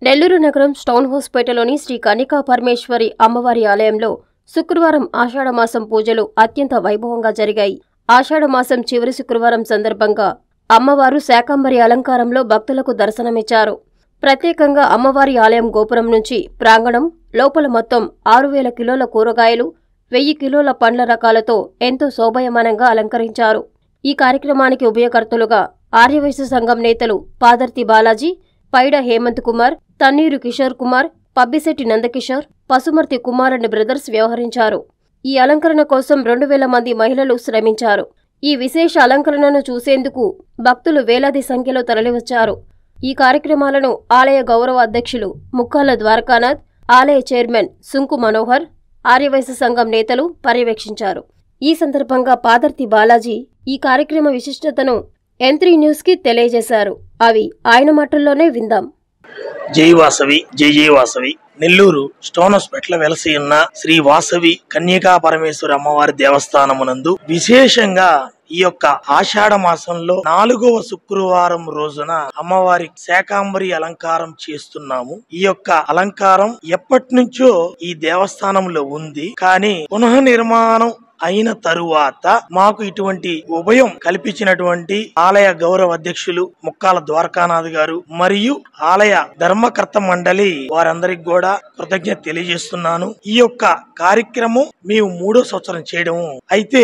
నెల్లూరు నగరం స్టౌన్ హౌస్పేటలోని శ్రీ కనికా పరమేశ్వరి అమ్మవారి ఆలయంలో శుక్రవారం ఆషాఢమాసం పూజలు అత్యంత వైభవంగా జరిగాయి ఆషాఢమాసం చివరి శుక్రవారం సందర్భంగా అమ్మవారు శాకంబరి అలంకారంలో భక్తులకు దర్శనమిచ్చారు ప్రత్యేకంగా అమ్మవారి ఆలయం గోపురం నుంచి ప్రాంగణం లోపల మొత్తం ఆరు వేల కిలోల కూరగాయలు వెయ్యి కిలోల పండ్ల రకాలతో ఎంతో శోభయమానంగా అలంకరించారు ఈ కార్యక్రమానికి ఉభయకర్తలుగా ఆర్యవైశ్య సంఘం నేతలు పాదర్తి బాలాజీ పైడ హేమంత్ కుమార్ తన్నీరు కిషోర్ కుమార్ పబ్బిశెట్టి నందకిషోర్ పసుమర్తి కుమార్ అండ్ బ్రదర్స్ వ్యవహరించారు ఈ అలంకరణ కోసం రెండు వేల మంది మహిళలు శ్రమించారు ఈ విశేష అలంకరణను చూసేందుకు భక్తులు వేలాది సంఖ్యలో తరలివచ్చారు ఈ కార్యక్రమాలను ఆలయ గౌరవ అధ్యక్షులు ముక్కాల ద్వారకానాథ్ ఆలయ చైర్మన్ సుంకు మనోహర్ ఆర్యవైశ్య సంఘం నేతలు పర్యవేక్షించారు ఈ సందర్భంగా పాదర్తి బాలాజీ ఈ కార్యక్రమ విశిష్టతను ఎంత్రీ న్యూస్కి తెలియజేశారు అవి ఆయన మాటల్లోనే విందాం జై వాసవి జై జై వాసవి నెల్లూరు స్టోన్ హాస్పిటల్ వెలసి ఉన్న శ్రీ వాసవి కన్యకా పరమేశ్వరి అమ్మవారి దేవస్థానమునందు విశేషంగా ఈ యొక్క ఆషాఢ మాసంలో నాలుగవ శుక్రవారం రోజున అమ్మవారి శాకాంబరి అలంకారం చేస్తున్నాము ఈ యొక్క అలంకారం ఎప్పటి నుంచో ఈ దేవస్థానంలో ఉంది కానీ పునః నిర్మాణం అయిన తరువాత మాకు ఇటువంటి ఉభయం కల్పించినటువంటి ఆలయ గౌరవ అధ్యక్షులు ముక్కాల ద్వారకానాథ్ గారు మరియు ఆలయ ధర్మకర్త మండలి వారందరికి కూడా కృతజ్ఞత తెలియజేస్తున్నాను ఈ యొక్క కార్యక్రమం మేము మూడో సంవత్సరం చేయడము అయితే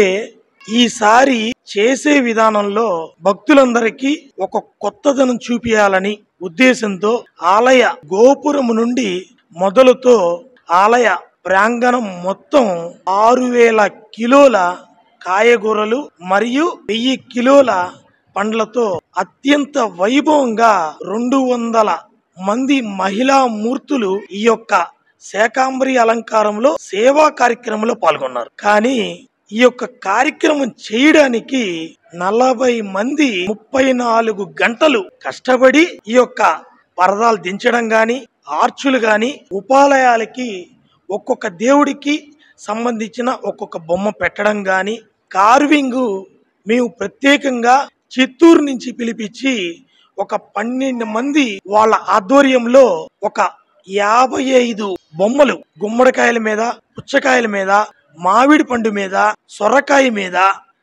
ఈసారి చేసే విధానంలో భక్తులందరికీ ఒక కొత్తదనం చూపియాలని ఉద్దేశంతో ఆలయ గోపురము నుండి మొదలుతో ఆలయ ప్రాంగణం మొత్తం ఆరు వేల కిలోల కాయగూరలు మరియు వెయ్యి కిలోల పండ్లతో అత్యంత వైభవంగా రెండు వందల మంది మహిళా మూర్తులు ఈ యొక్క శాకాంబరి అలంకారంలో సేవా కార్యక్రమంలో పాల్గొన్నారు కానీ ఈ యొక్క కార్యక్రమం చేయడానికి నలభై మంది ముప్పై నాలుగు గంటలు కష్టపడి ఈ యొక్క పరదాలు దించడం గాని ఆర్చులు గాని ఉపాలయాలకి ఒక్కొక్క దేవుడికి సంబంధించిన ఒక్కొక్క బొమ్మ పెట్టడం గాని కార్వింగ్ మేము ప్రత్యేకంగా చిత్తూరు నుంచి పిలిపించి ఒక పన్నెండు మంది వాళ్ళ ఆధ్వర్యంలో ఒక యాభై ఐదు బొమ్మలు గుమ్మడికాయల మీద పుచ్చకాయల మీద మామిడి పండు మీద సొరకాయ మీద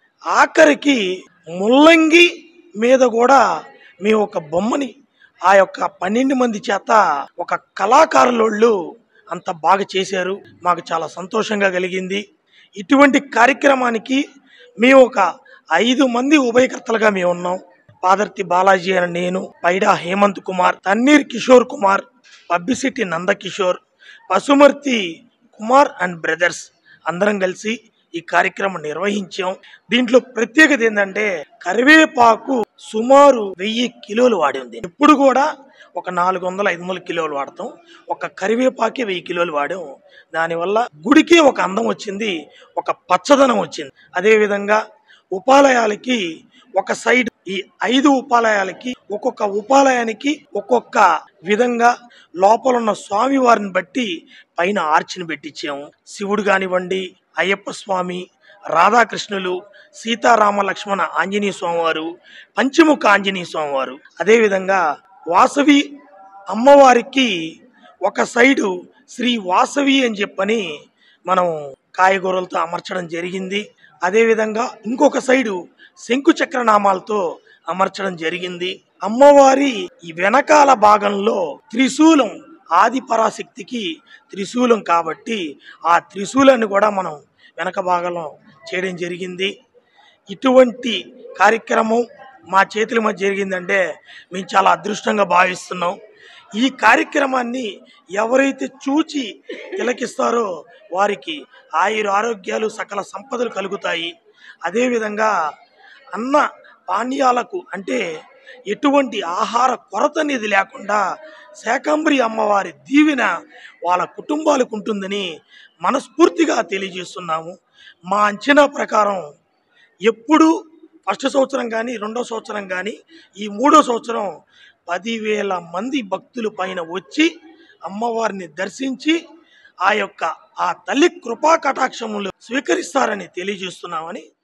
ఆఖరికి ముల్లంగి మీద కూడా మేము ఒక బొమ్మని ఆ యొక్క పన్నెండు మంది చేత ఒక కళాకారులోళ్ళు అంత బాగా చేశారు మాకు చాలా సంతోషంగా కలిగింది ఇటువంటి కార్యక్రమానికి మేము ఒక ఐదు మంది ఉభయకర్తలుగా మేము ఉన్నాం పాదర్తి బాలాజీ అని నేను పైడా హేమంత్ కుమార్ తన్నీర్ కిషోర్ కుమార్ పబ్బిశెట్టి నందకిషోర్ పశుమర్తి కుమార్ అండ్ బ్రదర్స్ అందరం కలిసి ఈ కార్యక్రమం నిర్వహించాం దీంట్లో ప్రత్యేకత ఏంటంటే కరివేపాకు సుమారు వెయ్యి కిలోలు వాడింది ఎప్పుడు కూడా ఒక నాలుగు వందల ఐదు వందల కిలోలు వాడతాం ఒక కరివేపాకే వెయ్యి కిలోలు వాడాం దానివల్ల గుడికి ఒక అందం వచ్చింది ఒక పచ్చదనం వచ్చింది అదే విధంగా ఉపాలయాలకి ఒక సైడ్ ఈ ఐదు ఉపాలయాలకి ఒక్కొక్క ఉపాలయానికి ఒక్కొక్క విధంగా లోపల ఉన్న స్వామి వారిని బట్టి పైన ఆర్చిని పెట్టించాము శివుడు కానివ్వండి అయ్యప్ప స్వామి రాధాకృష్ణులు సీతారామ లక్ష్మణ ఆంజనేయ స్వామివారు పంచముఖ ఆంజనేయ స్వామివారు అదేవిధంగా వాసవి అమ్మవారికి ఒక సైడు శ్రీ వాసవి అని చెప్పని మనం కాయగూరలతో అమర్చడం జరిగింది అదేవిధంగా ఇంకొక సైడు శంకు చక్ర నామాలతో అమర్చడం జరిగింది అమ్మవారి ఈ వెనకాల భాగంలో త్రిశూలం ఆది పరాశక్తికి త్రిశూలం కాబట్టి ఆ త్రిశూలాన్ని కూడా మనం వెనక భాగంలో చేయడం జరిగింది ఇటువంటి కార్యక్రమం మా చేతుల మధ్య జరిగిందంటే మేము చాలా అదృష్టంగా భావిస్తున్నాం ఈ కార్యక్రమాన్ని ఎవరైతే చూచి తిలకిస్తారో వారికి ఆయుర ఆరోగ్యాలు సకల సంపదలు కలుగుతాయి అదేవిధంగా అన్న పానీయాలకు అంటే ఎటువంటి ఆహార కొరత అనేది లేకుండా శాకంబరి అమ్మవారి దీవెన వాళ్ళ కుటుంబాలకు ఉంటుందని మనస్ఫూర్తిగా తెలియజేస్తున్నాము మా అంచనా ప్రకారం ఎప్పుడు ఫస్ట్ సంవత్సరం కానీ రెండో సంవత్సరం కానీ ఈ మూడో సంవత్సరం పదివేల మంది భక్తుల పైన వచ్చి అమ్మవారిని దర్శించి ఆ యొక్క ఆ తల్లి కృపా కటాక్షములు స్వీకరిస్తారని తెలియజేస్తున్నామని